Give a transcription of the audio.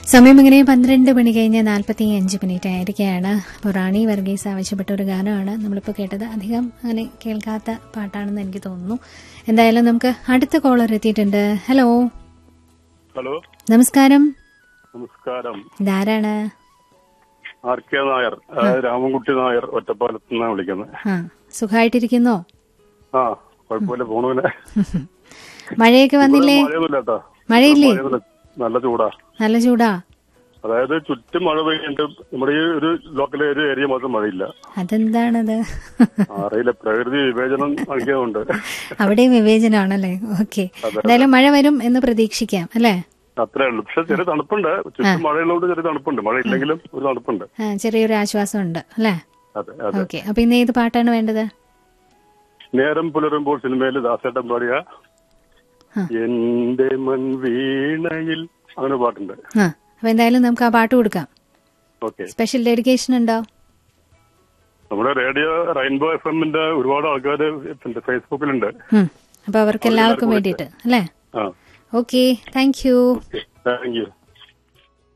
സമയം ഇങ്ങനെ പന്ത്രണ്ട് മണി കഴിഞ്ഞ് നാൽപ്പത്തി അഞ്ച് മിനിറ്റ് ആയിരിക്കുകയാണ് അപ്പോൾ റാണി വർഗീസ് ആവശ്യപ്പെട്ട ഒരു ഗാനമാണ് നമ്മളിപ്പോൾ കേട്ടത് അധികം അങ്ങനെ കേൾക്കാത്ത പാട്ടാണെന്ന് എനിക്ക് തോന്നുന്നു എന്തായാലും നമുക്ക് അടുത്ത കോളർ എത്തിയിട്ടുണ്ട് ഹലോ ഹലോ നമസ്കാരം നമസ്കാരം ഇതാരാണ് ആർ കെ നായർ ആ, രാമൻകുട്ടി നായർ ഒറ്റപ്പാലത്ത് നിന്നാണ് വിളിക്കുന്നത് ആ സുഖമായിട്ടിരിക്കുന്നോ ആ കുഴപ്പമില്ല പോണുവിനെ മഴയൊക്കെ വന്നില്ലേ മഴയൊന്നുമില്ല കേട്ടോ മഴയില്ലേ മഴയൊന്നുമില്ല. നല്ല ചൂടാ നല്ല ചൂടാ അതായത് ചുറ്റും മഴ പെയ്യുന്നുണ്ട് നമ്മുടെ ഈ ഒരു ലോക്കൽ ഒരു ഏരിയ മാത്രം മഴയില്ല അതെന്താണത് അറിയില്ല പ്രകൃതി വിവേചനം നൽകിയതുകൊണ്ട് അവിടെയും വിവേചനമാണല്ലേ ഓക്കെ എന്തായാലും മഴ വരും എന്ന് പ്രതീക്ഷിക്കാം അല്ലേ അത്രേ ഉള്ളൂ പക്ഷെ ചെറിയ തണുപ്പുണ്ട് ചുറ്റും മഴയുള്ളതുകൊണ്ട് ചെറിയ തണുപ്പുണ്ട് മഴ ഇല്ലെങ്കിലും ഒരു തണുപ്പുണ്ട് ആ, ചെറിയൊരു ആശ്വാസമുണ്ട് അല്ലേ അതെ അതെ ഓക്കെ അപ്പൊ ഇന്ന് ഏത് പാട്ടാണ് വേണ്ടത് നേരം പുലരുമ്പോൾ സിനിമയിൽ ദാസേട്ടൻ പാടിയ ആ. എന്റെ മൺവീണയിൽ അങ്ങനെ പാട്ടുണ്ട് ആ അപ്പൊ എന്തായാലും നമുക്ക് ആ പാട്ട് കൊടുക്കാം ഓക്കെ സ്പെഷ്യൽ ഡെഡിക്കേഷൻ ഉണ്ടോ നമ്മുടെ റേഡിയോ റെയിൻബോ എഫ് എമ്മിന്റെ ഒരുപാട് ആൾക്കാർ ഫേസ്ബുക്കിലുണ്ട് ഉം. അപ്പൊ അവർക്ക് എല്ലാവർക്കും വേണ്ടിയിട്ട് അല്ലേ ആ okay thank you thank U